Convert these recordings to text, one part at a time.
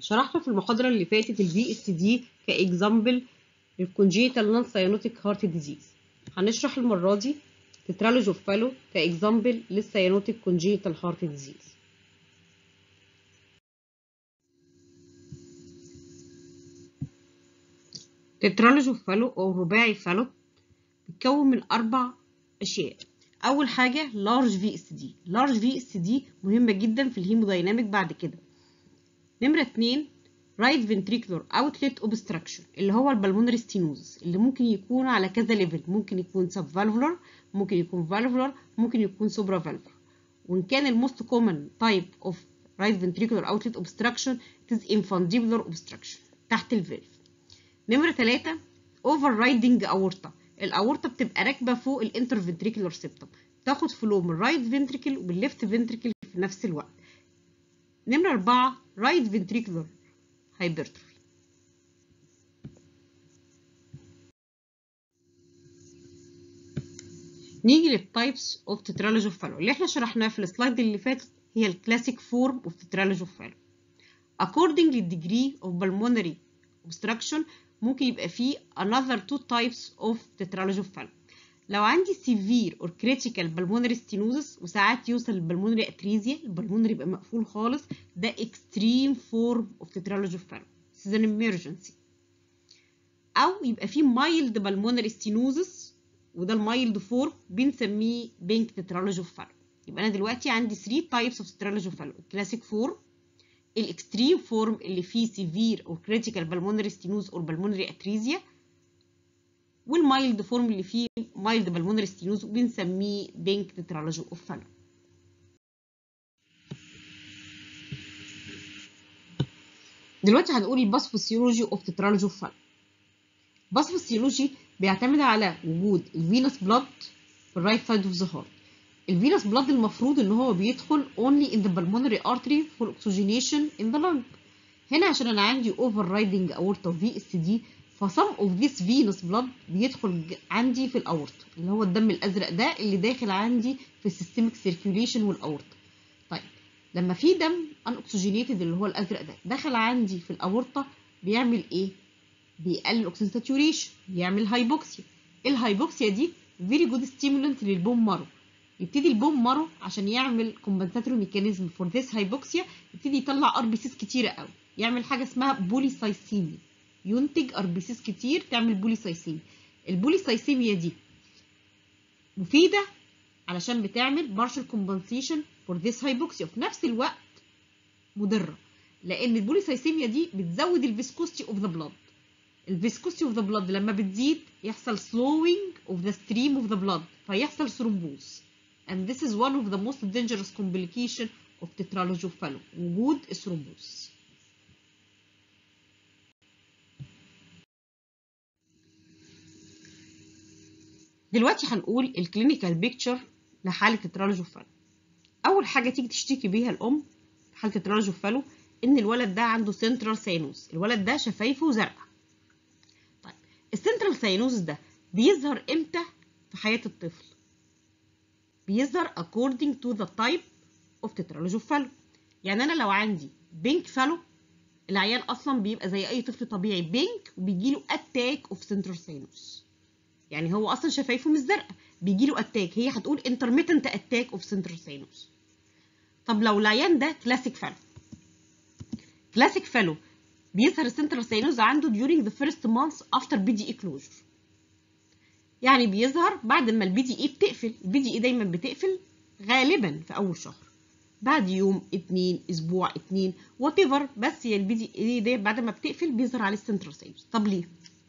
شرحنا في المحاضرة اللي فاتت الفي اس دي كاكزامبل للكونجيتال نون ساينوتيك هارت ديزيز هنشرح المرة دي تترالوج اوف فالو كاكزامبل للساينوتيك كونجيتال هارت ديزيز تترالوج اوف فالو او رباعي فالو بيتكون من اربع اشياء اول حاجه لارج في اس دي لارج في اس دي مهمه جدا في الهيمودايناميك بعد كده نمره اتنين رايت فنتريكولار اوتلت اوبستراكشن اللي هو البلمونري ستينوزس اللي ممكن يكون على كذا ليفل ممكن يكون سب فالفولار ممكن يكون فالفولار ممكن يكون سوبرا فالفولار وان كان الموست كومن تايب اوف رايت فنتريكولار اوتلت اوبستراكشن it is infundibular obstruction تحت الفالف نمرة ثلاثة اوفر رايدنج اورتا الاورطه بتبقى راكبه فوق الانترفنتريكولار سيبتم تاخد فلو من الرايت فنتريكل وبالليفت فنتريكل في نفس الوقت نمرة أربعة رايت فنتريكولار هايبرتروفي نيجي للتايبس اوف تترالوج اوف فالو اللي احنا شرحناه في السلايد اللي فاتت هي الكلاسيك فورم اوف تترالوج اوف فالو according للديجري اوف pulmonary obstruction ممكن يبقى فيه another two types of tetralogy of fallow لو عندي severe or critical pulmonary stenosis وساعات يوصل للبلمونري اتريزيا البلمونري يبقى مقفول خالص ده extreme form of tetralogy of fallow this is an emergency او يبقى فيه mild pulmonary stenosis وده المايلد فورم بنسميه بينك tetralogy of fallow يبقى انا دلوقتي عندي 3 types of tetralogy of fallow الكلاسيك فورم الاكستريم فورم اللي فيه سيفير او كريتيكال بالمونري ستينوز او بالمونري اتريزيا والمايلد فورم اللي فيه مايلد بالمونري ستينوز وبنسميه بينك تترالوجي اوف فالو دلوقتي هنقول الباثوفيسيولوجي اوف تترالوجي اوف فالو الباثوفيسيولوجي بيعتمد على وجود الفينوس بلاد في الرايت سايد اوف ذا هارت الفينوس بلاد المفروض ان هو بيدخل only in the pulmonary artery for oxygenation in the lung هنا عشان انا عندي overriding aorta في اس دي ف some of this venous blood بيدخل عندي في الاورطه اللي هو الدم الازرق ده اللي داخل عندي في السيستميك سيركيوليشن والاورطه طيب لما في دم unoxygenated اللي هو الازرق ده دخل عندي في الاورطه بيعمل ايه بيقلل الاكسجين ساتوريشن بيعمل هايبوكسيا الهايبوكسيا دي very good stimulant للبون مارو يبتدي البون مارو عشان يعمل كومبنساتوري ميكانيزم فور ذيس هايبوكسيا يبتدي يطلع ار بي سيس كتيره قوي يعمل حاجه اسمها بوليسايسيميا ينتج ار بي سيس كتير تعمل بوليسايسيميا البوليسايسيميا دي مفيده علشان بتعمل بارشل كومبنسيشن فور ذيس هايبوكسيا وفي نفس الوقت مضره لان البوليسايسيميا دي بتزود الفيسكوستي اوف ذا بلاد الفيسكوستي اوف ذا بلاد لما بتزيد يحصل slowing of the stream of the blood فيحصل ثرومبوز and this is one of the most dangerous complication of tetralogy of Fallot وجود الثرومبوز دلوقتي هنقول الكلينيكال بيكتشر لحاله تترالوج اوف فالو اول حاجه تيجي تشتكي بيها الام في حاله تترالوج اوف فالو ان الولد ده عنده سنترال ساينوس الولد ده شفايفه زرقاء طيب السنترال ساينوس ده بيظهر امتى في حياه الطفل بيظهر according to the type of tetralogy of fallow يعني انا لو عندي بينك فالو العيان اصلا بيبقى زي اي طفل طبيعي بينك وبيجيله اتاك اوف سنترال ساينوس يعني هو اصلا شفايفه مش زرقاء بيجيله اتاك هي هتقول intermittent اتاك اوف سنترال ساينوس طب لو العيان ده كلاسيك فالو كلاسيك فالو بيظهر السنترال ساينوس عنده during the first month after BDE closure يعني بيظهر بعد ما البي دي اي بتقفل البي دي اي دايما بتقفل غالبا في اول شهر بعد يوم اتنين اسبوع اتنين وات ايفر بس هي البي دي اي دي بعد ما بتقفل بيظهر عليه السنترال ساينوس طب ليه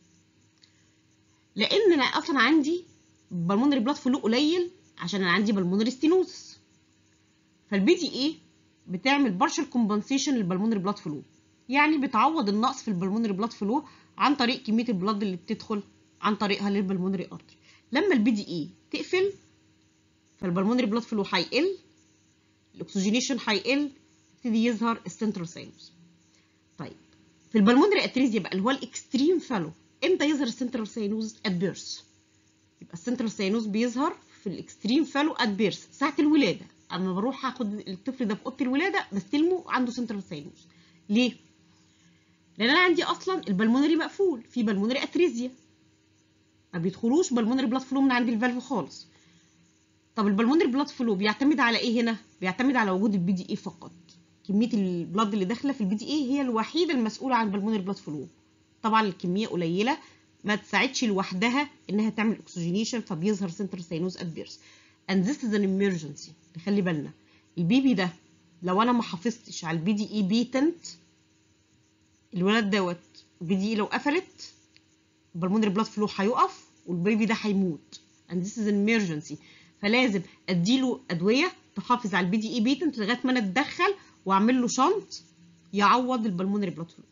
لان انا اصلا عندي بالمونري بلاد فلو قليل عشان انا عندي بالمونري ستينوزس فالبي دي اي بتعمل بارشل كومبنسيشن للبالمونري بلاد فلو يعني بتعوض النقص في البالمونري بلاد فلو عن طريق كميه البلاد اللي بتدخل عن طريقها للبلمونري ارتري لما البي دي اي تقفل فالبلمونري بلاد فلو هيقل الاكسجينيشن هيقل يبتدي يظهر السنترال ساينوس طيب في البلمونري اتريزيا بقى اللي هو الاكستريم فالو امتى يظهر السنترال ساينوس ات بيرث يبقى السنترال ساينوس بيظهر في الاكستريم فالو ات بيرث ساعه الولاده اما بروح اخد الطفل ده في اوضه الولاده بستلمه عنده سنترال ساينوس ليه لان انا عندي اصلا البلمونري مقفول في بلمونري اتريزيا ما بيدخلوش بلمونري بلاد فلو من عند الفالف خالص طب البلمونري بلاد فلو بيعتمد على ايه هنا بيعتمد على وجود البي دي اي فقط كميه البلاد اللي داخله في البي دي اي هي الوحيده المسؤوله عن البلمونري بلاد فلو طبعا الكميه قليله ما تساعدش لوحدها انها تعمل اكسجينيشن فبيظهر سنتر ساينوز ادفيرس and this is an emergency نخلي بالنا البيبي ده لو انا ما حافظتش على البي دي اي بيتنت الولد دوت البي دي اي لو قفلت البلمونري بلاد فلو هيقف والبيبي ده هيموت and this is an emergency فلازم اديله ادويه تحافظ على البي دي اي بيتنت لغايه ما انا اتدخل واعمل له شنط يعوض البلمونري بلاد فلو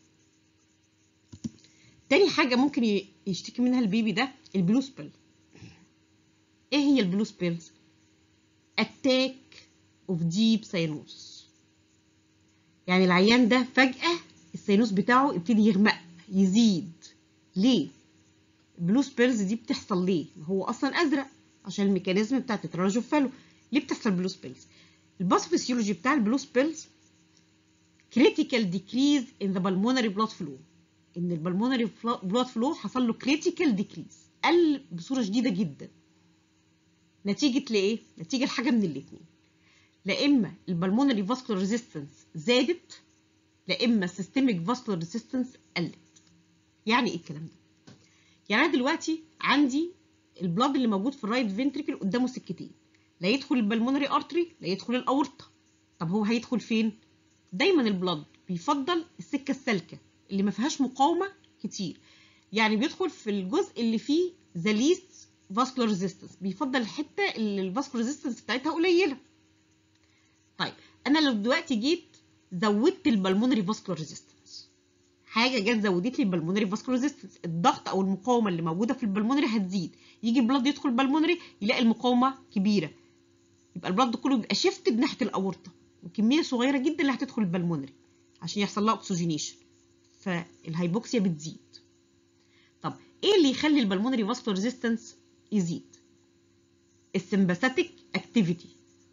تاني حاجه ممكن يشتكي منها البيبي ده البلو سبيل ايه هي البلو سبيلز اتاك اوف ديب ساينوس يعني العيان ده فجاه الساينوس بتاعه يبتدي يغمق يزيد ليه البلو سبيلز دي بتحصل ليه هو اصلا ازرق عشان الميكانيزم بتاع التتراجوفالو ليه بتحصل بلو سبيلز الباثوفيسيولوجي بتاع البلو سبيلز critical decrease in the pulmonary blood flow ان البلمونري بلاد فلو حصل له critical decrease قل بصوره شديده جدا نتيجه لايه نتيجه لحاجه من الاثنين لا اما البلمونري فاسكولار ريزيستنس زادت لا اما السيستميك فاسكولار ريزيستنس قلت يعني ايه الكلام ده يعني انا دلوقتي عندي البلاد اللي موجود في الرايت فنتريكل قدامه سكتين لا يدخل البلمونري ارتري لا يدخل الاورطه طب هو هيدخل فين دايما البلاد بيفضل السكه السالكه اللي ما فيهاش مقاومه كتير يعني بيدخل في الجزء اللي فيه ذا ليست فاسكولار ريزيستنس بيفضل الحته اللي الفاسكولار ريزيستنس بتاعتها قليله طيب انا لو دلوقتي جيت زودت البلمونري فاسكولار ريزيستنس حاجه جت زودت لي البلمونري فاسكولار ريزيستنس الضغط او المقاومه اللي موجوده في البلمونري هتزيد يجي البلاد يدخل البلمونري يلاقي المقاومه كبيره يبقى البلاد كله بيبقى شيفت ناحيه الاورطه وكميه صغيره جدا اللي هتدخل البلمونري عشان يحصل لها اكسجينيشن فالهايبوكسيا بتزيد طب ايه اللي يخلي البلمونري فاسكولار ريزيستنس يزيد السمباثيك اكتيفيتي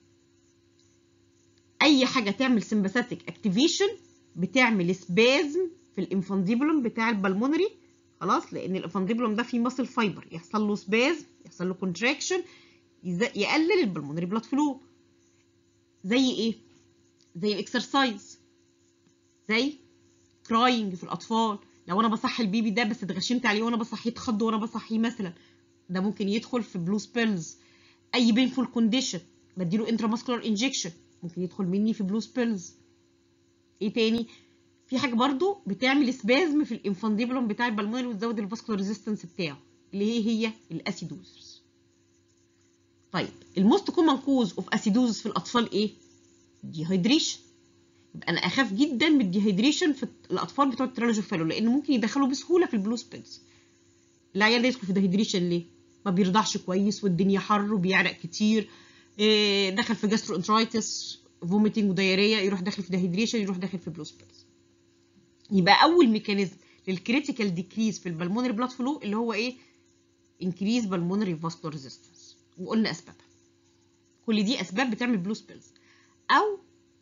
اي حاجه تعمل سمباثيك اكتيفيشن بتعمل سبازم في الانفانديبولوم بتاع البلمونري خلاص لان الانفانديبولوم ده فيه ماسل فايبر يحصل له سبازم يحصل له كونتراكشن يقلل البلمونري بلاد فلو زي ايه زي الاكسرسايز زي كراينج في الاطفال لو انا بصحي البيبي ده بس اتغشمت عليه وانا بصحيه اتخض وانا بصحيه مثلا ده ممكن يدخل في بلو سبيلز اي بينفول كونديشن بديله انترا ماسكولار انجكشن ممكن يدخل مني في بلو سبيلز ايه تاني في حاجه برضو بتعمل سبازم في الانفانديبولوم بتاع البلمونري وتزود الفاسكولار ريزيستنس بتاعه اللي هي هي الاسيدوز طيب الموست كومن كوز اوف اسيدوز في الاطفال ايه ديهايدريشن يبقى انا اخاف جدا من الديهايدريشن في الاطفال بتوع الترالوجوفالو لانه ممكن يدخلوا بسهوله في البلو سبيلز العيال ده يدخل في ديهايدريشن ليه ما بيرضعش كويس والدنيا حر وبيعرق كتير إيه دخل في جاسترو انترايتس فوميتنج ودياريه يروح داخل في ديهايدريشن يروح داخل في بلو سبيلز يبقى اول ميكانيزم للكريتيكال ديكريز في البلمونري بلاد فلو اللي هو ايه انكريز بالمونري فاسكولار ريزيستنس وقلنا اسبابها كل دي اسباب بتعمل بلو سبيلز او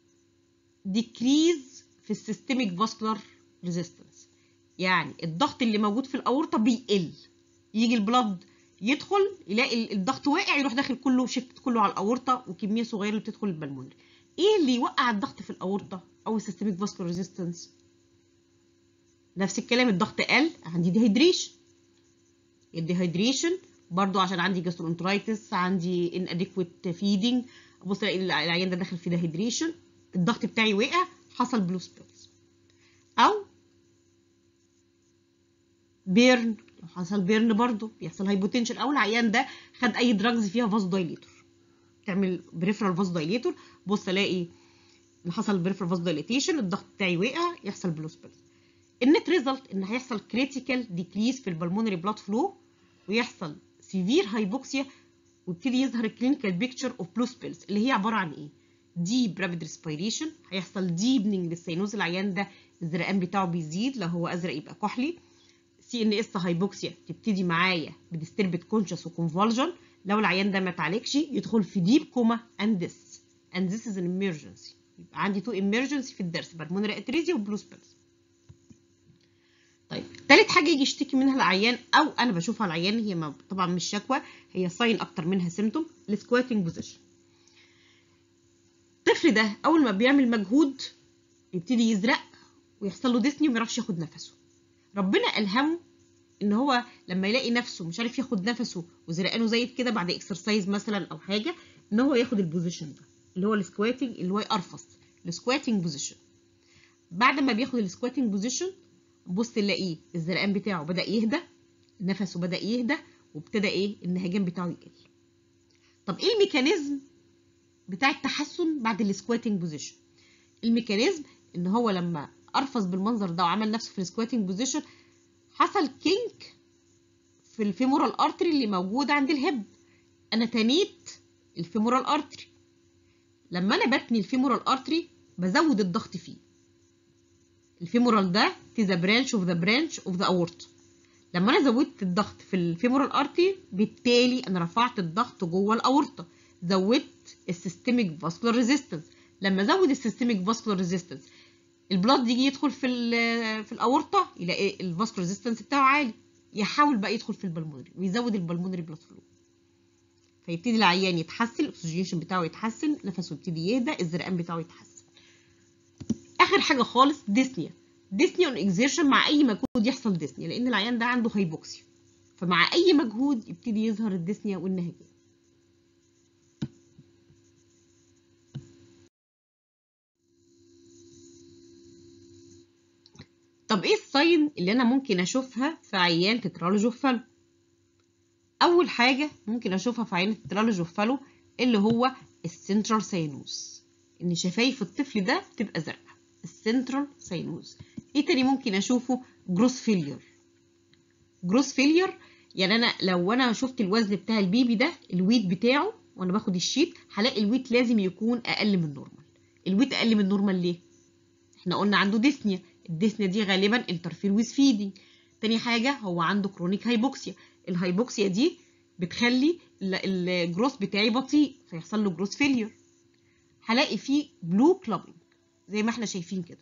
ديكريز في السيستميك فاسكولار ريزيستنس يعني الضغط اللي موجود في الاورطه بيقل يجي البلد يدخل يلاقي الضغط واقع يروح داخل كله شفت كله على الاورطه وكميه صغيره اللي بتدخل البلمونري ايه اللي يوقع الضغط في الاورطه او السيستميك فاسكولار ريزيستنس نفس الكلام الضغط قل عندي ديهيدريشن الديهيدريشن برضو عشان عندي جاسترونترايتس عندي ان اديكويت فيدنج ابص الاقي العيان ده داخل في ديهيدريشن الضغط بتاعي وقع حصل بلو سبيلز او بيرن لو حصل بيرن برضو بيحصل هايبوتنشن او العيان ده خد اي دراجز فيها فاز دايليتور تعمل بريفرال فاز دايليتور بص الاقي ان حصل بريفرال فاز دايليتيشن الضغط بتاعي وقع يحصل بلو سبيلز النت ريزلت ان هيحصل كريتيكال ديكريس في البلمونري بلاد فلو ويحصل سيفير هايبوكسيا ويبتدي يظهر الكلينيكال بيكتشر اوف بلو سبيلز اللي هي عباره عن ايه ديب رابيد ريسبيريشن هيحصل ديبنينج للسينوز العيان ده الزرقان بتاعه بيزيد لو هو ازرق يبقى كحلي سي ان اس هايبوكسيا تبتدي معايا بديستربت كونشس وكونفولجن لو العيان ده ما اتعالجش يدخل في ديب كوما اند ذس اند ذس از ان emergency يبقى عندي تو emergency في الدرس بالمونري اتريزيا وبلو سبيلز تالت حاجه يجي يشتكي منها العيان او انا بشوفها العيان هي ما طبعا مش شكوى هي ساين اكتر منها سيمتوم السكواتنج بوزيشن الطفل ده اول ما بيعمل مجهود يبتدي يزرق ويحصل له ديسني وما يعرفش ياخد نفسه ربنا الهمه ان هو لما يلاقي نفسه مش عارف ياخد نفسه وزرقانه زايد كده بعد اكسرسايز مثلا او حاجه ان هو ياخد البوزيشن ده اللي هو السكواتنج اللي هو يقرفص السكواتنج بوزيشن بعد ما بياخد السكواتنج بوزيشن بص تلاقيه الزرقان بتاعه بدا يهدى نفسه بدا يهدى وابتدى ايه النهجان بتاعه يقل طب ايه الميكانيزم بتاع التحسن بعد السكواتنج بوزيشن الميكانيزم ان هو لما قرفص بالمنظر ده وعمل نفسه في السكواتنج بوزيشن حصل كينك في الفيمورال ارتري اللي موجود عند الهب انا تنيت الفيمورال ارتري لما انا بتني الفيمورال ارتري بزود الضغط فيه الفيمورال ده is a branch of the branch of the aorta لما انا زودت الضغط في الفيمورال ارتري بالتالي انا رفعت الضغط جوه الاورطه زودت السيستميك فاسكولار ريزيستنس لما ازود السيستميك فاسكولار ريزيستنس البلاد يجي يدخل في في الاورطه يلاقي الفاسكولار ريزيستنس بتاعه عالي يحاول بقى يدخل في البلمونري ويزود البلمونري بلاد فلو فيبتدي العيان يتحسن الاكسجينيشن بتاعه يتحسن نفسه يبتدي يهدى الزرقان بتاعه يتحسن اخر حاجه خالص ديسنيا ديسنيا اون اكزيرشن مع اي مجهود يحصل ديسنيا لان العيان ده عنده هايبوكسيا فمع اي مجهود يبتدي يظهر الديسنيا والنهجان طب ايه الساين اللي انا ممكن اشوفها في عيان تترالوجوفالو اول حاجه ممكن اشوفها في عيان تترالوجوفالو اللي هو السنترال ساينوس ان شفايف الطفل ده بتبقى زرقاء السنترال ساينوس ايه تاني ممكن اشوفه جروس فيلير جروس فيلير يعني انا لو انا شفت الوزن بتاع البيبي ده الويت بتاعه وانا باخد الشيت هلاقي الويت لازم يكون اقل من النورمال الويت اقل من النورمال ليه احنا قلنا عنده ديسنيا الديسنيا دي غالبا انترفير ويز فيدنج تاني حاجه هو عنده كرونيك هايبوكسيا الهايبوكسيا دي بتخلي الجروس بتاعي بطيء فيحصل له جروس فيلير هلاقي فيه بلو كلابنج زي ما احنا شايفين كده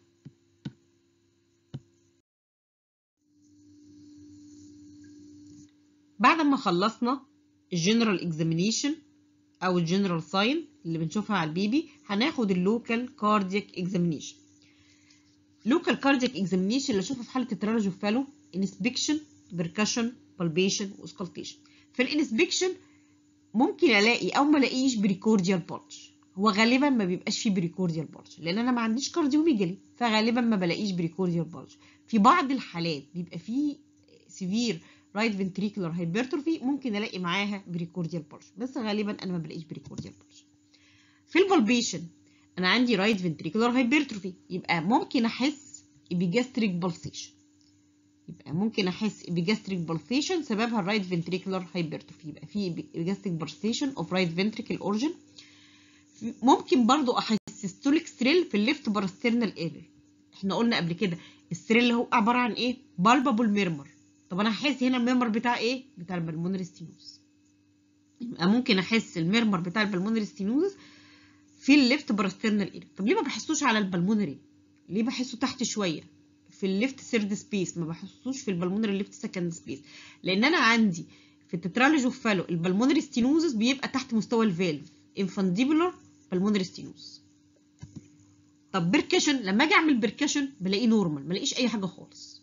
بعد ما خلصنا الجنرال اكزامينيشن او الجنرال ساين اللي بنشوفها على البيبي هناخد اللوكال كاردياك اكزامينيشن لوكال كاردياك اكزامينيشن اللي اشوفه في حاله الترالوجوفالو انسبكشن بركشن بالبيشن وسكالتيشن في الانسبكشن ممكن الاقي او ما الاقيش بريكورديال بولج هو غالبا ما بيبقاش فيه بريكورديال بولج لان انا ما عنديش كارديوميجالي فغالبا ما بلاقيش بريكورديال بولج في بعض الحالات بيبقى فيه سيفير رايت فنتريكولار هايبرتروفي ممكن الاقي معاها بريكورديال بولج بس غالبا انا ما بلاقيش بريكورديال بولج في البالبيشن انا عندي رايت فنتريكولار هايبرتروفي يبقى ممكن احس بجاستريك بالسيشن يبقى ممكن احس بجاستريك بالسيشن سببها الرايت فنتريكولار هايبرتروفي يبقى في جاستريك بالسيشن اوف رايت فنتريكل اورجن ممكن برضو احس ستوليك ستريل في الليفت باراسترنال اريا احنا قلنا قبل كده الستريل هو عباره عن ايه بالبابل ميرمر طب انا هحس هنا الميرمر بتاع ايه بتاع البلمونري ستينوز يبقى ممكن احس الميرمر بتاع البلمونري ستينوز في الليفت باراسترنال اريا طب ليه ما بحسوش على البلمونري ليه بحسه تحت شويه في الليفت سيرد سبيس ما بحسوش في البلمونري الليفت سكند سبيس لان انا عندي في التترالوج اوف فالو البلمونري ستينوزس بيبقى تحت مستوى الفالف انفانديبولار بالمونري ستينوز طب بيركشن لما اجي اعمل بيركشن بلاقيه نورمال ما الاقيش اي حاجه خالص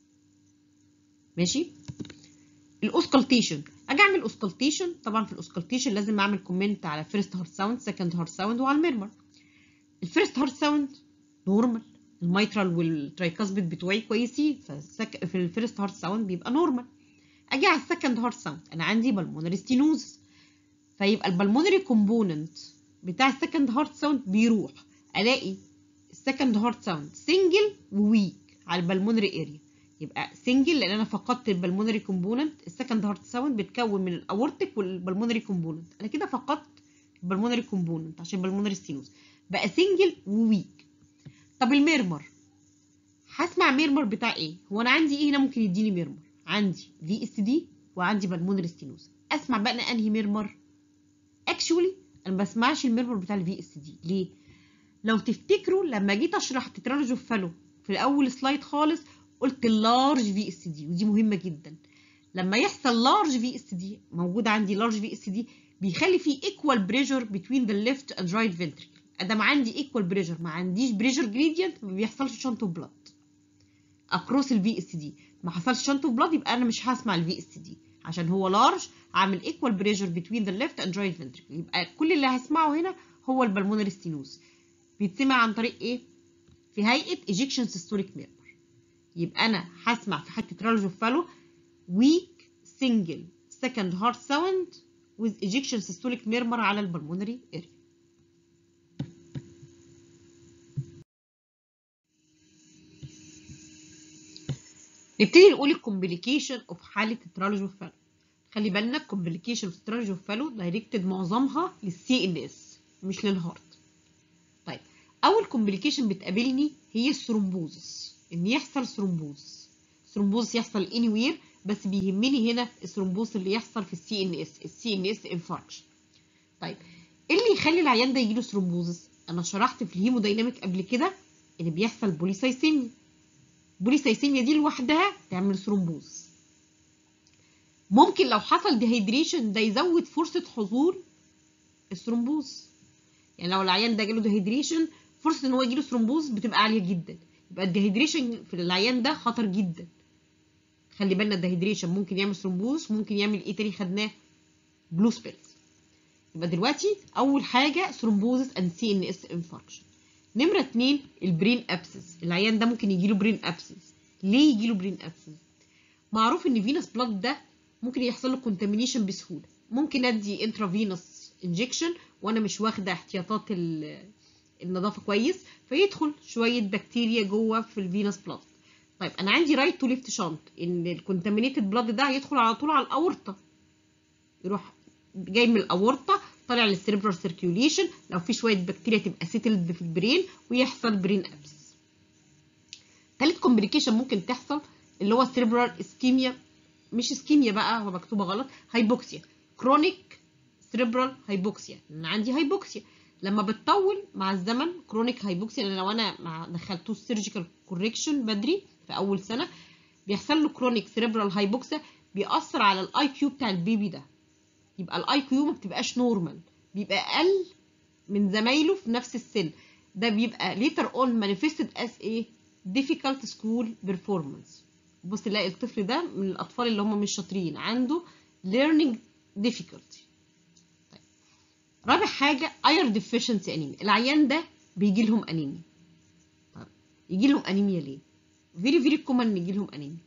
ماشي الاوسكالتيشن اجي اعمل اوسكالتيشن طبعا في الاوسكالتيشن لازم اعمل كومنت على فيرست هارت ساوند سكند هارت ساوند وعلى الميرمر الفيرست هارت ساوند نورمال الميترال والترايكاسبيد بتوعي كويسين فالسك... في الفيرست هارت ساوند بيبقى نورمال اجي على السكند هارت ساوند انا عندي بالمونري ستينوز فيبقى البلمونري كومبوننت بتاع السكند هارت ساوند بيروح الاقي السكند هارت ساوند سنجل وويك على البلمونري اريا يبقى سنجل لان انا فقدت البلمونري كومبوننت السكند هارت ساوند بتكون من الاورتيك والبلمونري كومبوننت انا كده فقدت البلمونري كومبوننت عشان البلمونري ستينوز بقى سنجل وويك طب الميرمر هسمع ميرمر بتاع ايه هو انا عندي ايه هنا ممكن يديني ميرمر عندي في اس دي وعندي بالمونري ستينوز اسمع بقى انا انهي ميرمر اكشولي انا ما بسمعش الميرمر بتاع الفي اس دي ليه لو تفتكروا لما جيت اشرح تترالوج فالو في اول سلايد خالص قلت اللارج في اس دي ودي مهمه جدا لما يحصل لارج في اس دي موجود عندي لارج في اس دي بيخلي في equal pressure between the left and right ventricle ادام عندي equal pressure ما عنديش pressure gradient ما بيحصلش شنط اوف بلاد اكروس الفي اس دي ما حصلش شنط اوف بلاد يبقى انا مش هسمع الفي اس دي عشان هو لارج عامل equal pressure between the left and right ventricle يبقى كل اللي هسمعه هنا هو البلمونري ستينوز بيتسمع عن طريق ايه في هيئه ejection systolic murmur يبقى انا هسمع في حته ترالج اوف فالو weak single second heart sound with ejection systolic murmur على البلمونري اريا نبتدي نقول الكومبليكيشن اوف حاله الترالج اوف فالو خلي بالنا الكومبليكيشن اوف الترالج اوف فالو دايركتد معظمها للسي ان اس مش للهارت طيب اول كومبليكيشن بتقابلني هي الثرومبوزس ان يحصل ثرومبوزس ثرومبوزس يحصل اني وير بس بيهمني هنا الثرومبوز اللي يحصل في السي ان اس السي ان اس انفاركشن طيب ايه اللي يخلي العيان ده يجيله ثرومبوزس انا شرحت في الهيمودايناميك قبل كده ان بيحصل بوليسايسيميا بوليسايسيميا دي لوحدها تعمل ثرومبوز ممكن لو حصل ديهيدريشن ده يزود فرصه حصول الثرومبوز يعني لو العيان ده جاله ديهيدريشن فرصه ان هو يجيله ثرومبوز بتبقى عاليه جدا يبقى الديهيدريشن في العيان ده خطر جدا خلي بالنا الديهيدريشن ممكن يعمل ثرومبوز ممكن يعمل ايه تاني خدناه بلو سبيلز يبقى دلوقتي اول حاجه ثرومبوزس اند سي ان اس انفاركشن نمره اتنين البرين ابسس العيان ده ممكن يجيله برين ابسس ليه يجيله برين ابسس معروف ان فينس بلاد ده ممكن يحصل له كونتامينيشن بسهوله ممكن ادي انترافينوس انجكشن وانا مش واخده احتياطات النظافه كويس فيدخل شويه بكتيريا جوه في الفينس بلاد طيب انا عندي رايت تو ليفت شانت ان الكونتامينيتد بلاد ده هيدخل على طول على الاورطه يروح جاي من الاورطه طالع للسيربرال سيركيوليشن لو في شويه بكتيريا تبقى سيتلد في البرين ويحصل برين ابسس تالت كومبليكيشن ممكن تحصل اللي هو السيربرال اسكيميا مش اسكيميا بقى هو مكتوبه غلط هايبوكسيا كرونيك سيربرال هايبوكسيا انا عندي هايبوكسيا لما بتطول مع الزمن كرونيك هايبوكسيا لو انا ما دخلتوش سيرجيكال كوريكشن بدري في اول سنه بيحصل له كرونيك سيربرال هايبوكسيا بيأثر على الاي كيو بتاع البيبي ده يبقى الاي كيو ما بتبقاش نورمال بيبقى اقل من زمايله في نفس السن ده بيبقى later on manifested as a difficult school performance بص تلاقي الطفل ده من الاطفال اللي هم مش شاطرين عنده learning difficulty طيب. رابع حاجه iron deficiency anemia العيان ده بيجي لهم انيميا طيب يجي لهم انيميا ليه فيري فيري كومن يجي لهم انيميا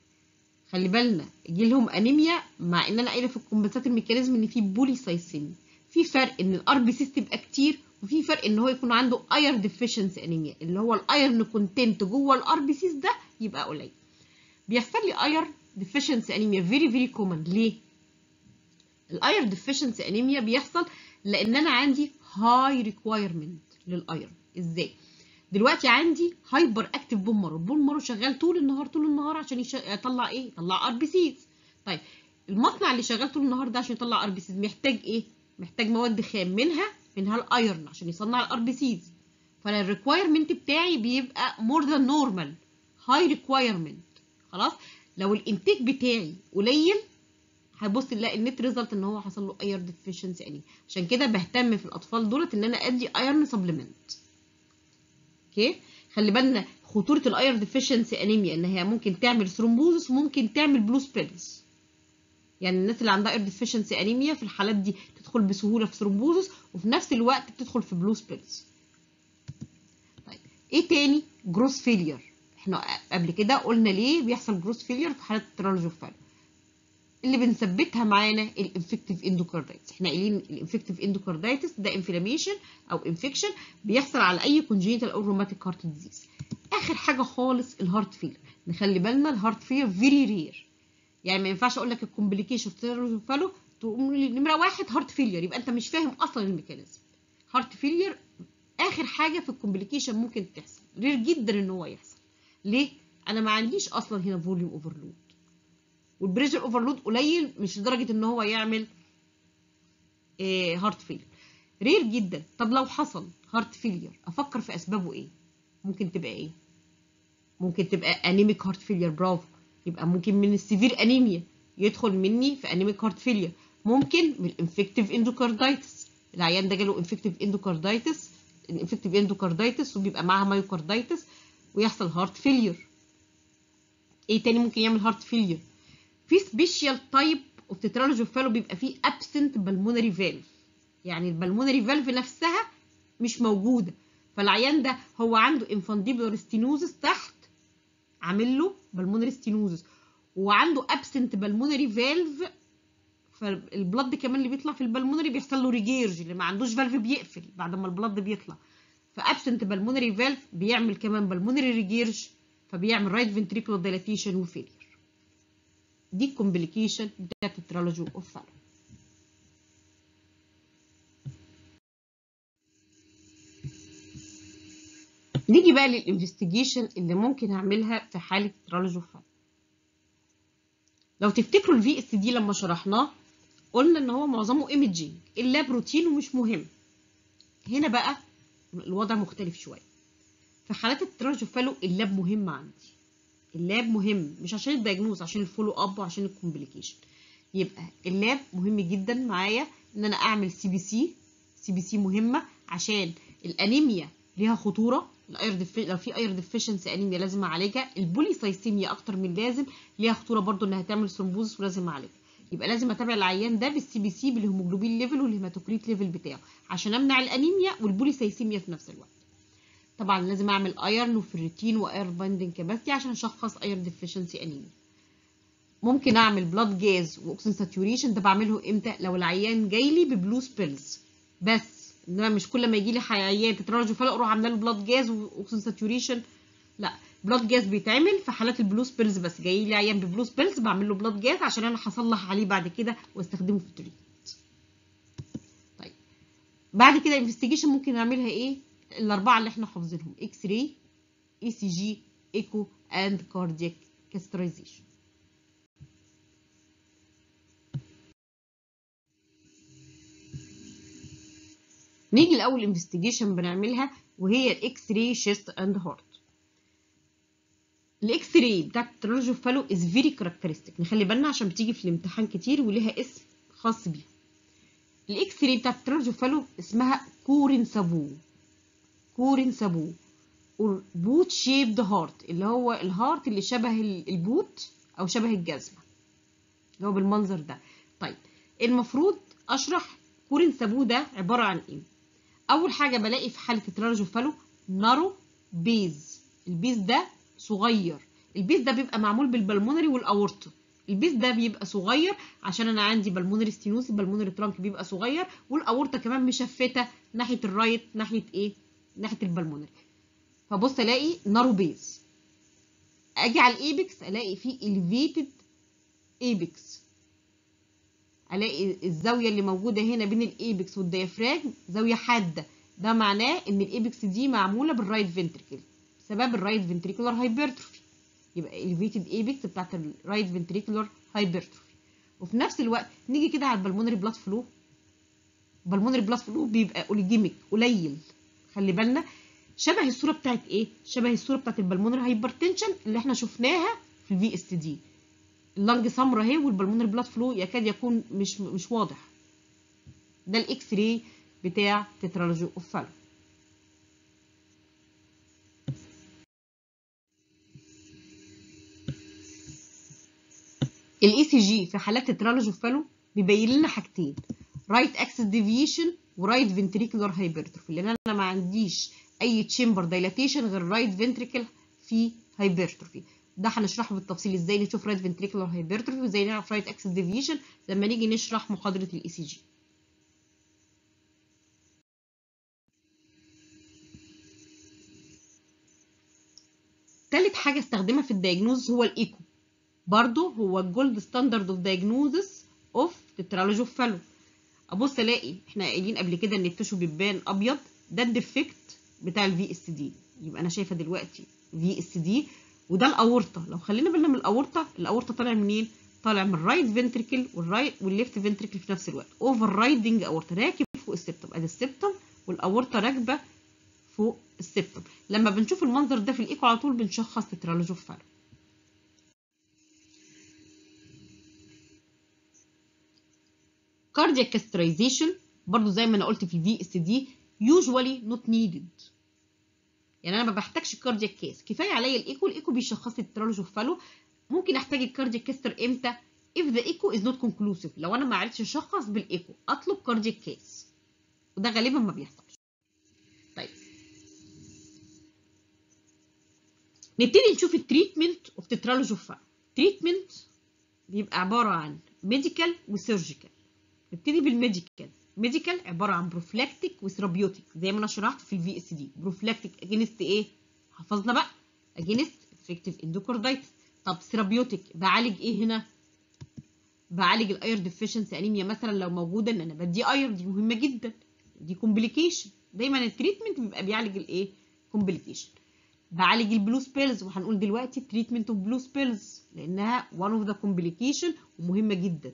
خلي بالنا يجي لهم انيميا مع ان انا قايله في الكومبنسات الميكانيزم ان في بوليسايسيميا في فرق ان الار بي سيس تبقى كتير وفي فرق ان هو يكون عنده اير ديفيشنسي انيميا اللي هو الايرن كونتنت جوه الار بي سيس ده يبقى قليل بيحصل لي اير ديفيشنسي انيميا فيري فيري كومن ليه الاير ديفيشنسي انيميا بيحصل لان انا عندي هاي ريكوايرمنت للايرن ازاي دلوقتي عندي هايبر اكتيف بون مارو البون مارو شغال طول النهار طول النهار عشان يش... يطلع ايه يطلع ار بي سيز طيب المصنع اللي شغال طول النهار ده عشان يطلع ار بي سيز محتاج ايه محتاج مواد خام منها منها الايرن عشان يصنع الار بي سيز فانا الريكوايرمنت بتاعي بيبقى مور ذان نورمال هاي ريكوايرمنت خلاص لو الانتاج بتاعي قليل هبص نلاقي النت ريزلت ان هو حصل له اير ديفيشنسي يعني عشان كده بهتم في الاطفال دولت ان انا ادي ايرن سبلمنت اوكي خلي بالنا خطوره الاير ديفيشنسي انيميا ان هي ممكن تعمل ثرومبوزس وممكن تعمل بلو سبيلز يعني الناس اللي عندها اير ديفيشنسي انيميا في الحالات دي تدخل بسهوله في ثرومبوزس وفي نفس الوقت بتدخل في بلو سبيلز طيب ايه تاني جروس فيلير احنا قبل كده قلنا ليه بيحصل جروس فيلير في حالات الترالجوفال اللي بنثبتها معانا الانفكتيف اندوكاردايتس احنا قايلين الانفكتيف اندوكاردايتس ده انفلاميشن او انفكشن بيحصل على اي كونجينيتال او روماتيك هارت ديزيز اخر حاجه خالص الهارت فيلر نخلي بالنا الهارت فيلر فيري رير يعني ما ينفعش اقول لك الكومبليكيشن في فالو تقوم لي نمره واحد هارت فيلير يبقى انت مش فاهم اصلا الميكانيزم هارت فيلير اخر حاجه في الكومبليكيشن ممكن تحصل رير جدا ان هو يحصل ليه انا ما عنديش اصلا هنا فوليوم اوفرلود والبريشر اوفرلود قليل مش لدرجه ان هو يعمل إيه هارت فيلير رير جدا طب لو حصل هارت فيلير افكر في اسبابه ايه ممكن تبقى ايه ممكن تبقى انيميك هارت فيلير برافو يبقى ممكن من السيفير انيميا يدخل مني في انيميك هارت فيلير ممكن من الانفكتيف اندوكاردايتس العيان ده جاله انفكتيف اندوكاردايتس الانفكتيف اندوكاردايتس وبيبقى معاها مايوكاردايتس ويحصل هارت فيلير ايه تاني ممكن يعمل هارت فيلير في سبيشال تايب اوف تترالوجي فالو بيبقى فيه ابسنت بالمونري فالف يعني البلمونري فالف نفسها مش موجوده فالعيان ده هو عنده انفانديبولار ستينوزس تحت عامل له بالمونري ستينوزس وعنده ابسنت بالمونري فالف فالبلد كمان اللي بيطلع في البلمونري بيحصل له ريجيرج اللي ما عندوش فالف بيقفل بعد ما البلد بيطلع فابسنت بالمونري فالف بيعمل كمان بالمونري ريجيرج فبيعمل رايت فنتريكولار دايلاتيشن وفيلير دي الكومبليكيشن بتاعت الترالوجي اوف فالو نيجي بقى للانفستيجيشن اللي ممكن اعملها في حاله ترالوجي اوف فالو لو تفتكروا الفي اس دي لما شرحناه قلنا ان هو معظمه ايمجينج الا بروتين ومش مهم هنا بقى الوضع مختلف شويه في حالات الترالوجي اوف فالو اللاب مهم عندي اللاب مهم مش عشان الدايجنوز عشان الفولو اب وعشان الكومبليكيشن يبقى اللاب مهم جدا معايا ان انا اعمل سي بي سي سي بي سي مهمه عشان الانيميا ليها خطوره الاير ديف... لو في اير ديفيشنسي انيميا لازم اعالجها البوليسايسيميا اكتر من لازم ليها خطوره برضو انها تعمل ثرومبوزس ولازم اعالجها يبقى لازم اتابع العيان ده بالسي بي سي بالهيموجلوبين ليفل والهيماتوكريت ليفل بتاعه عشان امنع الانيميا والبوليسايسيميا في نفس الوقت طبعا لازم اعمل ايرن وفيريتين واير بايندنج كاباسيتي عشان اشخص اير ديفيشنسي انيميا ممكن اعمل بلاد جاز واكسجين ساتوريشن ده بعمله امتى لو العيان جاي لي ببلو سبيلز بس انما مش كل ما يجي لي عيان تتراجع فلا اروح عامله له بلاد جاز واكسجين ساتوريشن لا بلاد جاز بيتعمل في حالات البلو سبيلز بس جاي لي عيان ببلو سبيلز بعمل له بلاد جاز عشان انا هصلح عليه بعد كده واستخدمه في التريتمنت طيب بعد كده انفستيجيشن ممكن نعملها ايه الاربعه اللي احنا حافظينهم اكس راي اي سي جي ايكو اند كاردياك كاسترايزيشن نيجي لاول انفستيجيشن بنعملها وهي الاكس راي شيست اند هارت الاكس راي بتاعت الترولوجي فالو از فيري كاركترستيك نخلي بالنا عشان بتيجي في الامتحان كتير وليها اسم خاص بيها الاكس راي بتاعت الترولوجي فالو اسمها كورين سابو كورين سابو اور بوت شيبد هارت اللي هو الهارت اللي شبه البوت او شبه الجزمه اللي هو بالمنظر ده طيب المفروض اشرح كورين سابو ده عباره عن ايه اول حاجه بلاقي في حاله الترالوجي فالو نارو بيز البيز ده صغير البيز ده بيبقى معمول بالبلمونري والاورطه البيز ده بيبقى صغير عشان انا عندي بالمونري ستينوس البلمونري ترانك بيبقى صغير والاورطه كمان مشفته ناحيه الرايت ناحيه ايه ناحيه البلمونري فبص الاقي نارو بيز اجي على الايبكس الاقي فيه elevated ايبكس الاقي الزاويه اللي موجوده هنا بين الايبكس والديافراجم زاويه حاده ده معناه ان الايبكس دي معموله بالرايت فنتريكل بسبب الرايت فنتريكولار هايبرتروفي يبقى elevated ايبكس بتاعت الرايت فنتريكولار هايبرتروفي وفي نفس الوقت نيجي كده على البلمونري بلاد فلو البلمونري بلاد فلو بيبقى اوليجيميك قليل خلي بالنا شبه الصوره بتاعت ايه شبه الصوره بتاعت البلمونري هايبرتنشن اللي احنا شفناها في الفي اس دي اللنج سمرة اهي والبلمونري بلاد فلو يكاد يكون مش مش واضح ده الاكس راي بتاع تترالوجي اوف فالو الاي سي جي في حالات تترالوجي اوف فالو بيبين لنا حاجتين رايت اكسس ديفيشن ورايت فنتريكولار هايبرتروفي لان انا ما عنديش اي تشامبر دايلاتيشن غير رايت فنتريكل في هايبرتروفي ده هنشرحه بالتفصيل ازاي نشوف رايت فنتريكولار هايبرتروفي وازاي نعرف رايت اكسس ديفيشن لما نيجي نشرح محاضره الاي سي جي تالت حاجه استخدمها في الدايجنوز هو الايكو برضو هو الجولد ستاندرد اوف دايجنوزس اوف تترالوجي اوف فالو ابص الاقي احنا قايلين قبل كده ان التشو بيبان ابيض ده الديفكت بتاع الفي اس دي يبقى انا شايفه دلوقتي في اس دي وده الاورطه لو خلينا بالنا من الاورطه الاورطه طالع منين طالع من الرايت فنتريكل والرايت والليفت فنتريكل في نفس الوقت اوفر رايدنج اورطه راكب فوق السبتم ادي السبتم والاورطه راكبه فوق السبتم لما بنشوف المنظر ده في الايكو على طول بنشخص تترالوجي اوف فالو cardiac castration برضو زي ما انا قلت في الفي اس دي usually not needed يعني انا ما بحتاجش كاردياك كيس كفايه عليا الايكو الايكو بيشخص لي الترالوجي اوف فالو ممكن احتاج الكاردياك كيستر امتى if the echo is not conclusive لو انا ما عرفتش اشخص بالايكو اطلب كاردياك كيس وده غالبا ما بيحصلش طيب نبتدي نشوف التريتمنت اوف تترالوجي اوف فالو تريتمنت بيبقى عباره عن ميديكال وسيرجيكال نبتدي بالميديكال ميديكال عباره عن بروفلاكتيك وثيرابيوتيك زي ما انا شرحت في الفي اس دي بروفلاكتيك اجينست ايه حفظنا بقى اجينست افكتيف اندوكاردايتس طب ثيرابيوتيك بعالج ايه هنا بعالج الاير ديفيشنسي انيميا مثلا لو موجوده ان انا بدي اير دي مهمه جدا دي كومبليكيشن دايما التريتمنت بيبقى بيعالج الايه كومبليكيشن بعالج البلو سبيلز وهنقول دلوقتي تريتمنت اوف بلو سبيلز لانها one اوف ذا كومبليكيشن ومهمه جدا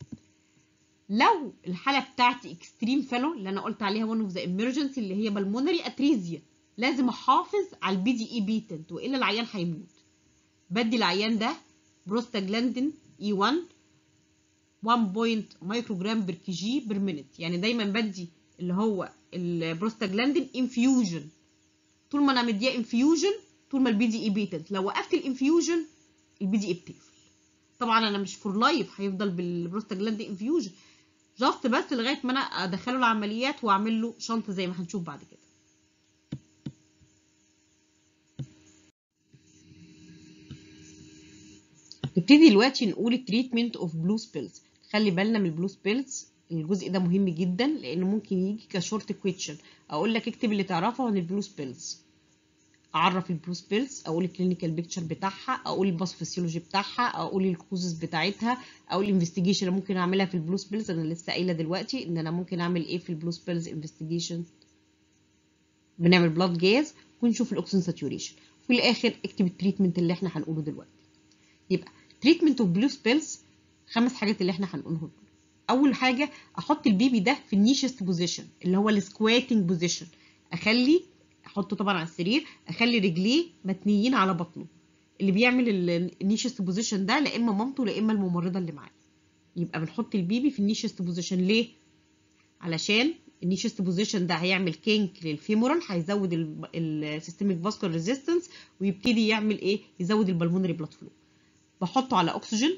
لو الحاله بتاعتي اكستريم فالو اللي انا قلت عليها one اوف ذا emergency اللي هي بالمونري اتريزيا لازم احافظ على البي دي اي بيتنت والا العيان هيموت بدي العيان ده بروستاجلاندين اي 1 1 بوينت مايكرو جرام بر كي جي بر مينت يعني دايما بدي اللي هو البروستاجلاندين انفيوجن طول ما انا مديه انفيوجن طول ما البي دي اي بيتنت لو وقفت الانفيوجن البي دي اي بتقفل طبعا انا مش فور لايف هيفضل بالبروستاجلاندين انفيوجن جاست بس لغايه ما انا ادخله العمليات واعمل له شنطه زي ما هنشوف بعد كده نبتدي دلوقتي نقول التريتمنت اوف بلو سبيلز خلي بالنا من البلو سبيلز الجزء ده مهم جدا لانه ممكن يجي كشورت كويتشن اقول لك اكتب اللي تعرفه عن البلو سبيلز اعرف البلو سبيلز اقول الكلينيكال بيكتشر بتاعها اقول الباثوفيسيولوجي بتاعها اقول الكوزز بتاعتها اقول الانفستيجيشن اللي ممكن اعملها في البلو سبيلز انا لسه قايله دلوقتي ان انا ممكن اعمل ايه في البلو سبيلز انفستيجيشن بنعمل بلاد جاز ونشوف الاكسجين ساتوريشن وفي الاخر اكتب التريتمنت اللي احنا هنقوله دلوقتي يبقى تريتمنت اوف بلو سبيلز خمس حاجات اللي احنا هنقولهم دول اول حاجه احط البيبي ده في النيشست بوزيشن اللي هو السكواتنج بوزيشن اخلي احطه طبعا على السرير اخلي رجليه متنيين على بطنه اللي بيعمل النيشست بوزيشن ده لا اما مامته لا اما الممرضه اللي معاه يبقى بنحط البيبي في النيشست بوزيشن ليه علشان النيشست بوزيشن ده هيعمل كينك للفيمورال هيزود السيستميك فاسكولار ريزيستنس ويبتدي يعمل ايه يزود البلمونري بلاد فلو بحطه على اكسجين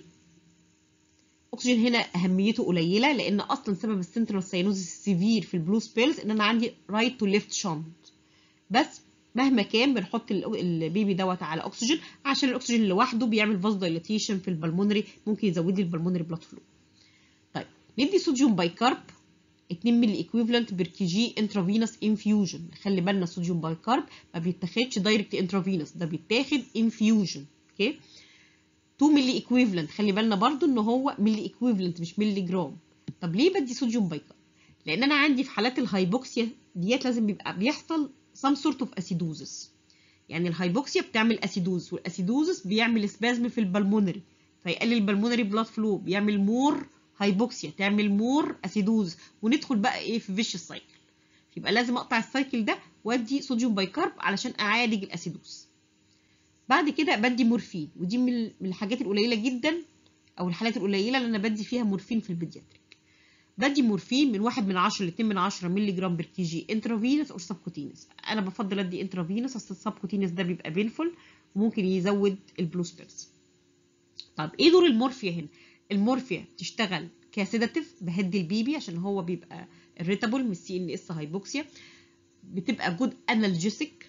اكسجين هنا اهميته قليله لان اصلا سبب السنترال ساينوزيس السيفير في البلو سبيلز ان انا عندي رايت تو ليفت شنط بس مهما كان بنحط البيبي دوت على اكسجين عشان الاكسجين لوحده بيعمل فاز دايلاتيشن في البلمونري ممكن يزود لي البلمونري بلاد فلو طيب ندي صوديوم بايكارب 2 ملي ايكويفالنت بير كي جي انترافينوس انفيوجن خلي بالنا صوديوم بايكارب ما بيتاخدش دايركت انترافينوس ده بيتاخد انفيوجن اوكي 2 ملي ايكويفالنت خلي بالنا برضو ان هو ملي ايكويفالنت مش ملي جرام طب ليه بدي صوديوم بايكارب لان انا عندي في حالات الهايبوكسيا ديت لازم بيبقى بيحصل some sort of acidosis يعني الهايبوكسيا بتعمل اسيدوز والاسيدوزس بيعمل سبازم في البلمونري فيقلل البلمونري بلاد فلو بيعمل مور هايبوكسيا تعمل مور اسيدوز وندخل بقى ايه في فيش السايكل يبقى لازم اقطع السايكل ده وادي صوديوم بايكارب علشان اعالج الاسيدوز بعد كده بدي مورفين ودي من الحاجات القليله جدا او الحالات القليله اللي انا بدي فيها مورفين في البيدياتريك بدي مورفين من 1 من 10 ل 2 من 10 مللي جرام بر كي جي انترافينوس او سبكوتينس انا بفضل ادي انترافينوس اصل السبكوتينس ده بيبقى بينفول وممكن يزود البلو سبيرز طب ايه دور المورفيا هنا المورفيا بتشتغل كسيداتيف بهدي البيبي عشان هو بيبقى irritable من السي ان اس هايبوكسيا بتبقى جود انالجيسيك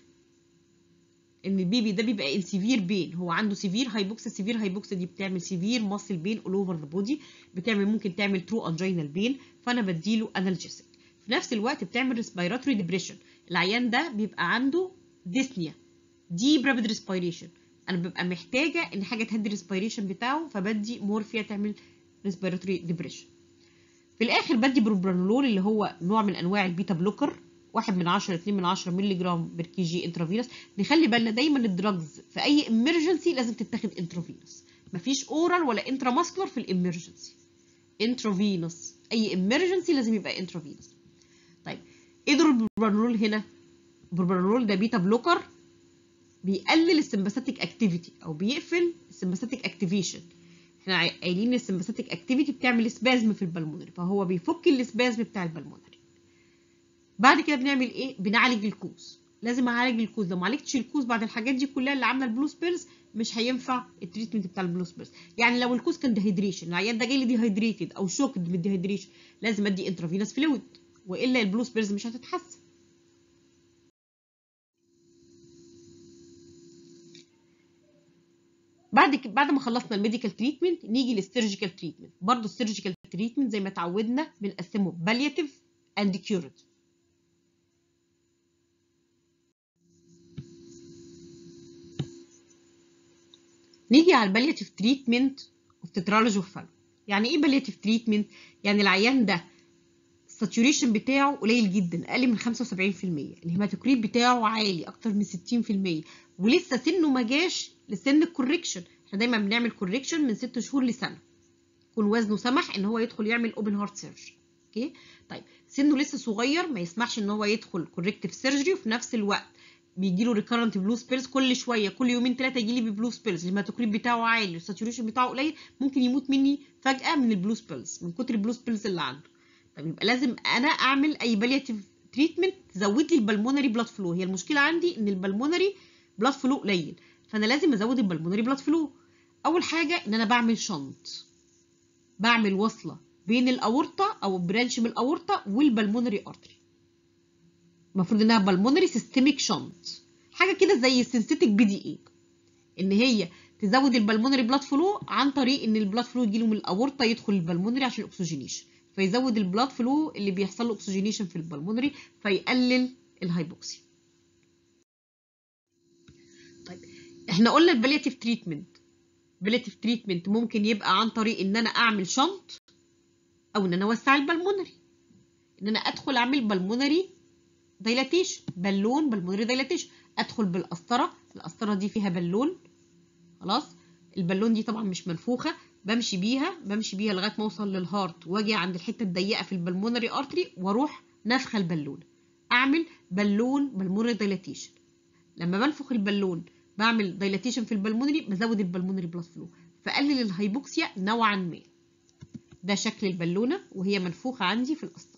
ان البيبي ده بيبقى ان سيفير بين هو عنده سيفير هايبوكسيا سيفير هايبوكسيا دي بتعمل سيفير ماسل بين اول اوفر ذا بودي بتعمل ممكن تعمل ترو انجينال بين فانا بديله انالجيسيك في نفس الوقت بتعمل ريسبيراتوري ديبريشن العيان ده بيبقى عنده ديسنيا ديب رابيد ريسبيريشن انا ببقى محتاجه ان حاجه تهدي الريسبيريشن بتاعه فبدي مورفيا تعمل ريسبيراتوري ديبريشن في الاخر بدي بروبرانولول اللي هو نوع من انواع البيتا بلوكر 1 من 10 2 من 10 مللي جرام بر كي جي انترافينوس نخلي بالنا دايما الدراجز في اي امرجنسي لازم تتاخد انترافينوس مفيش اورال ولا انترا ماسكولار في الامرجنسي انترافينوس اي امرجنسي لازم يبقى انترافينوس طيب ايه دور البروبرانولول هنا البروبرانول ده بيتا بلوكر بيقلل السمباثيك اكتيفيتي او بيقفل السمباثيك اكتيفيشن احنا قايلين السمباثيك اكتيفيتي بتعمل سبازم في البلمونري فهو بيفك السبازم بتاع البلمونري بعد كده بنعمل ايه بنعالج الكوز لازم اعالج الكوز لو ما عالجتش الكوز بعد الحاجات دي كلها اللي عامله البلو سبيرز مش هينفع التريتمنت بتاع البلو سبيرز يعني لو الكوز كان ديهيدريشن العيان ده جاي لي ديهيدريتد او شوكد من الديهيدريشن لازم ادي انترافينوس فلويد والا البلو سبيرز مش هتتحسن بعد ك... بعد ما خلصنا الميديكال تريتمنت نيجي للسيرجيكال تريتمنت برضه السيرجيكال تريتمنت زي ما اتعودنا بنقسمه بالياتيف اند كيوريتيف نيجي على البالياتيف تريتمنت اوف تترالوجي اوف فالو يعني ايه بالياتيف تريتمنت يعني العيان ده الساتوريشن بتاعه قليل جدا اقل من 75% الهيماتوكريت بتاعه عالي اكتر من 60% ولسه سنه ما جاش لسن الكوريكشن احنا دايما بنعمل كوريكشن من 6 شهور لسنه يكون وزنه سمح ان هو يدخل يعمل اوبن هارت سيرجري اوكي طيب سنه لسه صغير ما يسمحش ان هو يدخل كوريكتيف سيرجري وفي نفس الوقت بيجي له ريكارنت بلو سبيلز كل شويه كل يومين ثلاثه يجي لي ببلو سبيلز الهيماتوكريت بتاعه عالي الساتوريشن بتاعه قليل ممكن يموت مني فجاه من البلو سبيلز من كتر البلو سبيلز اللي عنده طب يبقى لازم انا اعمل اي بالياتيف تريتمنت تزود لي البلمونري بلاد فلو هي المشكله عندي ان البلمونري بلاد فلو قليل فانا لازم ازود البلمونري بلاد فلو اول حاجه ان انا بعمل شنط بعمل وصله بين الاورطه او برانش من الاورطه والبلمونري ارتري المفروض انها بالمونري سيستميك شنط حاجه كده زي السنسيتك بي دي اي ان هي تزود البلمونري بلاد فلو عن طريق ان البلاد فلو يجيله من الاورطه يدخل البلمونري عشان الاكسجينيشن فيزود البلاد فلو اللي بيحصل له اكسجينيشن في البلمونري فيقلل الهايبوكسيا طيب احنا قلنا البالياتيف تريتمنت بالياتيف تريتمنت ممكن يبقى عن طريق ان انا اعمل شنط او ان انا اوسع البلمونري ان انا ادخل اعمل بلمونري دايلاتيشن بالون بالمونري دايلاتيشن ادخل بالقسطره القسطره دي فيها بالون خلاص البالون دي طبعا مش منفوخه بمشي بيها بمشي بيها لغايه ما اوصل للهارت واجي عند الحته الضيقه في البلمونري ارتري واروح نفخه البالون اعمل بالون بالمونري دايلاتيشن لما بنفخ البالون بعمل دايلاتيشن في البلمونري بزود البلمونري بلس فلو فقلل الهايبوكسيا نوعا ما ده شكل البالونه وهي منفوخه عندي في القسطره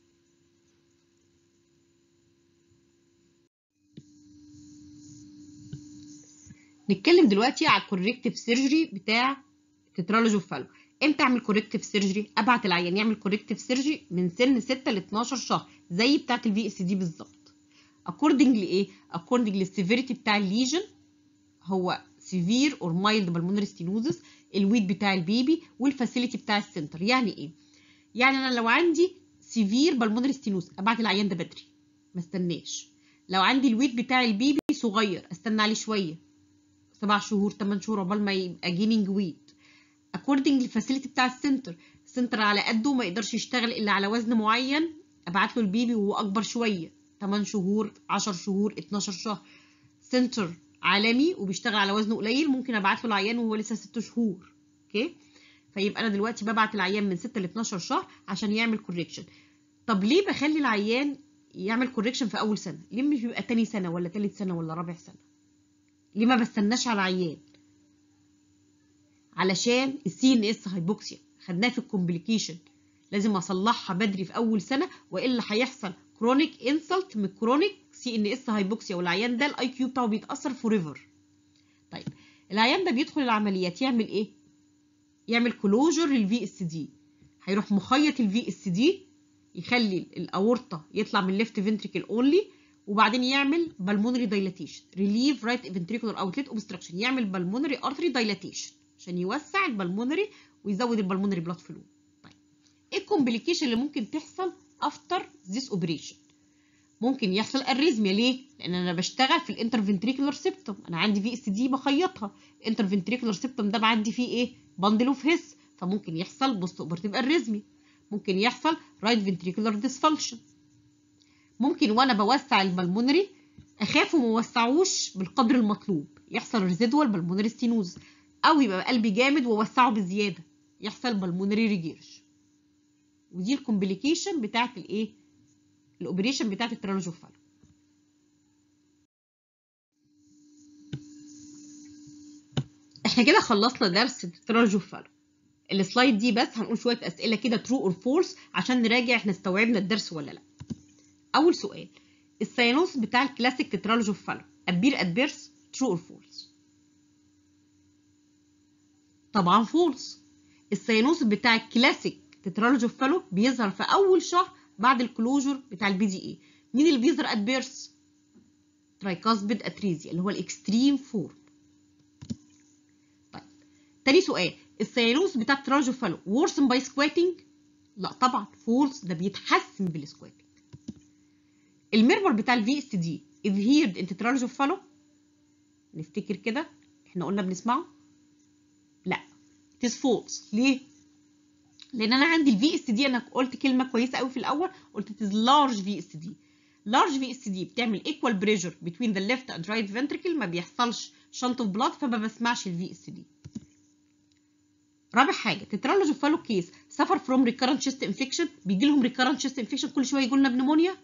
نتكلم دلوقتي على الكوريكتيف سيرجري بتاع تترالوجي اوف فالو امتى اعمل كوريكتيف سيرجري ابعت العيان يعمل كوريكتيف سيرجري من سن 6 ل 12 شهر زي بتاعه الفي اس دي بالظبط اكوردنج لايه اكوردنج للسيفيريتي بتاع الليجن هو سيفير اور مايلد بالمونري ستينوزس الويت بتاع البيبي والفاسيلتي بتاع السنتر يعني ايه يعني انا لو عندي سيفير بالمونري ستينوز ابعت العيان ده بدري ما استناش لو عندي الويت بتاع البيبي صغير استنى عليه شويه سبع شهور 8 شهور عقبال ما يبقى جيننج ويت اكوردنج للفاسيلتي بتاع السنتر السنتر على قده ما يقدرش يشتغل الا على وزن معين ابعت له البيبي وهو اكبر شويه 8 شهور 10 شهور 12 شهر سنتر عالمي وبيشتغل على وزن قليل ممكن ابعت له العيان وهو لسه 6 شهور اوكي فيبقى انا دلوقتي ببعت العيان من 6 ل 12 شهر عشان يعمل كوريكشن طب ليه بخلي العيان يعمل كوريكشن في اول سنه ليه مش بيبقى تاني سنه ولا تالت سنه ولا رابع سنه ليه ما بستناش على العيان علشان السي ان اس هايبوكسيا خدناه في الكومبليكيشن لازم اصلحها بدري في اول سنه والا هيحصل كرونيك انسلت من كرونيك سي ان اس هايبوكسيا والعيان ده الاي كيو بتاعه بيتاثر فور ايفر طيب العيان ده بيدخل العمليات يعمل ايه يعمل كلوجر للفي اس دي هيروح مخيط الفي اس دي يخلي الاورطه يطلع من ليفت فنتريكل اونلي وبعدين يعمل بالمونري دايلاتيشن ريليف رايت فنتريكولار اوتلت اوبستراكشن يعمل بالمونري ارتري دايلاتيشن عشان يوسع البلمونري ويزود البلمونري بلاد فلو طيب ايه الكومبليكيشن اللي ممكن تحصل افتر ذيس اوبريشن ممكن يحصل اريزميا ليه لان انا بشتغل في الانترفنتريكولار سيبتوم انا عندي في اس دي بخيطها الانترفنتريكولار سيبتوم ده بعدي فيه ايه باندل اوف هيس فممكن يحصل بوست اوبرتيف اريزميا ممكن يحصل رايت فنتريكولار ديسفانكشن ممكن وانا بوسع البلمونري اخاف وما وسعوش بالقدر المطلوب يحصل ريزيدوال بالمونري ستينوز او يبقى قلبي جامد ووسعه بزياده يحصل بالمونري ريجيرش ودي الكومبليكيشن بتاعت الايه الاوبريشن بتاعت الترالوجوفال احنا كده خلصنا درس تتراجو فالو السلايد دي بس هنقول شويه اسئله كده ترو اور فولس عشان نراجع احنا استوعبنا الدرس ولا لا اول سؤال السيانوس بتاع الكلاسيك تترالوجي فالو ابير ادبيرس ترو اور فولس طبعا فولس السيانوس بتاع الكلاسيك تترالوجي فالو بيظهر في اول شهر بعد الكلوجر بتاع البي دي اي مين اللي بيظهر ادبيرس ترايكاسبيد اتريزيا اللي هو الاكستريم فورم طيب تاني سؤال السيانوس بتاع التراجو فالو worsen باي سكواتنج لا طبعا فولس ده بيتحسن بالسكواتنج الميرور بتاع الفي اس دي adhered انت تراجو فالو نفتكر كده احنا قلنا بنسمعه لا it is false ليه لان انا عندي الفي اس دي انا قلت كلمه كويسه قوي في الاول قلت it is large في اس دي large في اس دي بتعمل equal pressure between the left and right ventricle ما بيحصلش shunt of blood فما بسمعش الفي اس دي رابع حاجه تترالوجي فالو كيس سفر فروم ريكارنت شيست انفكشن بيجي لهم ريكارنت شيست انفكشن كل شويه يقول لنا بنمونيا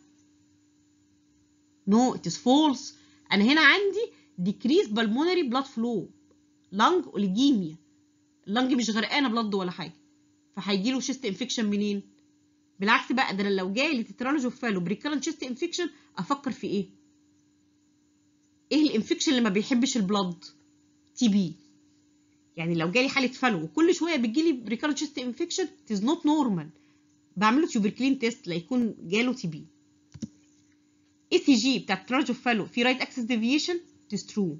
نو ات از فولس انا هنا عندي decrease pulmonary blood flow lung اوليجيميا اللنج مش غرقانه بلد ولا حاجه فهيجي له شيست انفكشن منين بالعكس بقى ده لو جاي لي تترالوجي فالو بريكارنت شيست انفكشن افكر في ايه ايه الانفكشن اللي ما بيحبش البلد تي بي يعني لو جالي حاله فلو وكل شويه بتجيلي ريكارنت شيست انفكشن it is not normal بعمل له تيوبركلين تيست لا يكون جاله تي بي اي سي جي بتاع تراجو فالو في رايت اكسس ديفيشن it is true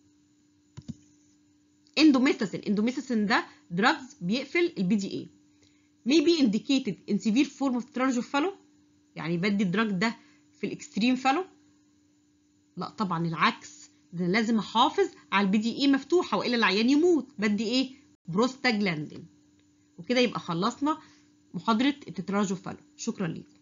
اندوميثاسين اندوميثاسين ده دراجز بيقفل البي دي اي may be indicated in severe form of تراجو فالو يعني بدي الدراج ده في الاكستريم فالو لا طبعا العكس ده لازم احافظ على البي دي اي مفتوحه والا العيان يموت بدي ايه بروستاجلاندين وكده يبقى خلصنا محاضره التتراجو فالو شكرا لكم